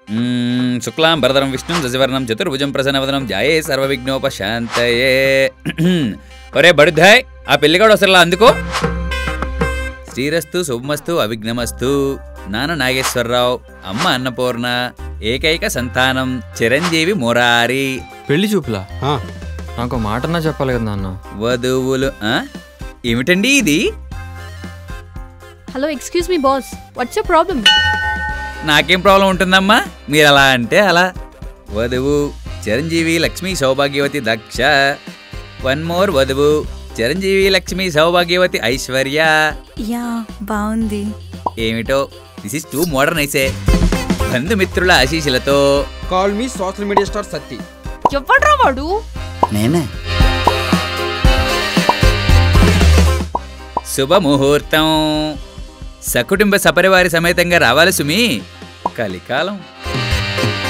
మ్మ్, శుక్లాం భరదరం విష్ణుం శశివర్ణం చతుర్భుజం ప్రసన్నవదనం జాయే సర్వవిఘ్నోపశాంతయే ఒరే బడుద్దాయ్ ఆ పెళ్లిగాడు వసలా అందుకో శ్రీరస్తు శుభమస్తు అవిఘ్నమస్తు నాన్న నాగేశ్వరరావు అమ్మ అన్నపూర్ణ ఏకైక సంతానం చిరంజీవి మురారి పెళ్లి చూపులా ఆ, నాకు ఒక మాటన్నా చెప్పాలి కదా నాన్న వధువులు ఆ? ఏమిటండి ఇది hello excuse me boss what's your problem నాకేం ప్రాబ్లం ఉంటుందమ్మా మీరు అలా అంటే అలా వధువు చిరంజీవి లక్ష్మి సౌభాగ్యవతి దక్ష వన్ మోర్ వధువు చిరంజీవి లక్ష్మి సౌభాగ్యవతి ఐశ్వర్య యా బాగుంది ఏమిటో దిస్ ఇస్ టూ మోడర్న్ ఐసే బంధుమిత్రుల ఆశీస్సులతో call me social media star Satti ఎవడ్రా వాడు నేనే శుభముహూర్తం సకుటుంబ సపరివారి సమేతంగా రావాలి సుమి కలికాలం